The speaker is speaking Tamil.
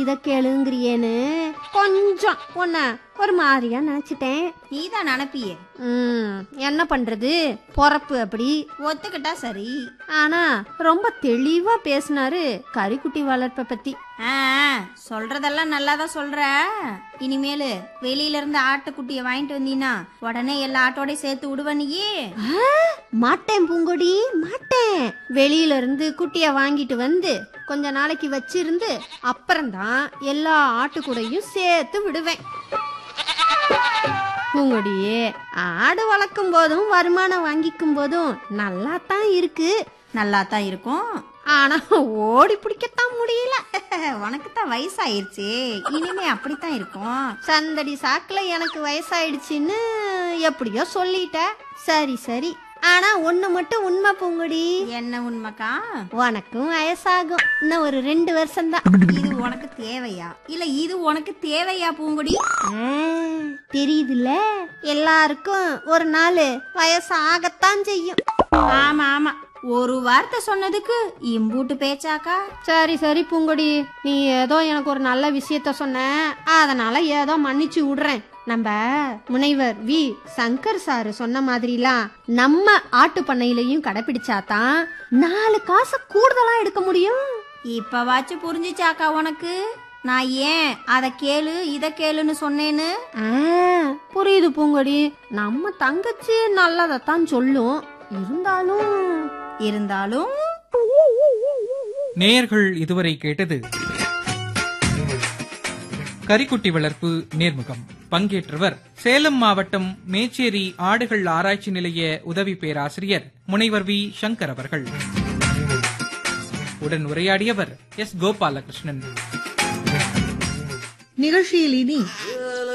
இத கேளுங்கிறியேன்னு கொஞ்சம் உன்ன ஒரு மாதிரியா நினைச்சிட்டேன் நீதான் நினப்பியே ம் என்ன பண்றது பொறப்பு அப்படி ஒத்துக்கிட்டா சரி ஆனா ரொம்ப தெளிவா பேசினாரு கறிக்குட்டி வளர்ப்பை பத்தி ஆ சொல்றதெல்லாம் நல்லா தான் சொல்ற இனிமேலு வெளியில இருந்து ஆட்டுக்குட்டிய வாங்கிட்டு வந்தீன்னா உடனே எல்லா ஆட்டோட சேர்த்து விடுவ நீயே ஆ, மாட்டேன் பூங்கொடி மாட்டேன் வெளியில இருந்து குட்டிய வாங்கிட்டு வந்து கொஞ்ச நாளைக்கு வச்சிருந்து அப்புறம்தான் எல்லா ஆட்டுக்கூடையும் சேர்த்து விடுவேன் பூங்கொடியே ஆடு வளர்க்கும் போதும் வருமானம் வாங்கிக்கும் போதும் நல்லா தான் இருக்கு நல்லா தான் இருக்கும் ஆனா ஓடி பிடிக்கத்தான் முடியல உனக்கு தான் வயசாயிருச்சு இனிமே அப்படித்தான் இருக்கும் சந்தடி சாக்குல எனக்கு வயசாயிடுச்சுன்னு எப்படியோ சொல்லிட்ட சரி சரி ஆனா ஒண்ணு மட்டும் உண்மை பூங்குடி என்ன உண்மைக்கா உனக்கும் வயசாகும் இன்னும் ஒரு ரெண்டு வருஷம்தான் இது உனக்கு தேவையா இல்ல இது உனக்கு தேவையா பூங்குடி ஆ, தெரியுதுல்ல எல்லாருக்கும் ஒரு நாள் வயசு ஆகத்தான் செய்யும் ஆமா ஆமா ஒரு வார்த்தை சொன்னதுக்கு இம்பூட்டு பேச்சாக்கா சரி சரி பூங்கொடி நீ ஏதோ எனக்கு ஒரு நல்ல விஷயத்த சொன்ன அதனால ஏதோ மன்னிச்சு விடுறேன் நம்ம முனைவர் வி சங்கர் சார் சொன்ன மாதிரிலாம் நம்ம ஆட்டு பண்ணையிலையும் கடைபிடிச்சாதான் நாலு காசு கூடுதலா எடுக்க முடியும் இப்பவாச்சும் புரிஞ்சுச்சாக்கா உனக்கு நான் ஏன் அத கேளு இத கேளுன்னு சொன்னேன்னு ஆ, புரியுது பூங்கொடி நம்ம தங்கச்சி நல்லதைத்தான் சொல்லும் இருந்தாலும் இருந்தாலும் நேயர்கள் இதுவரை கேட்டது கரிக்குட்டி வளர்ப்பு நேர்முகம் பங்கேற்றவர் சேலம் மாவட்டம் மேச்சேரி ஆடுகள் ஆராய்ச்சி நிலைய உதவி பேராசிரியர் முனைவர் வி சங்கர் அவர்கள் உடன் உரையாடியவர் எஸ் கோபாலகிருஷ்ணன் நிகழ்ச்சியில் இனி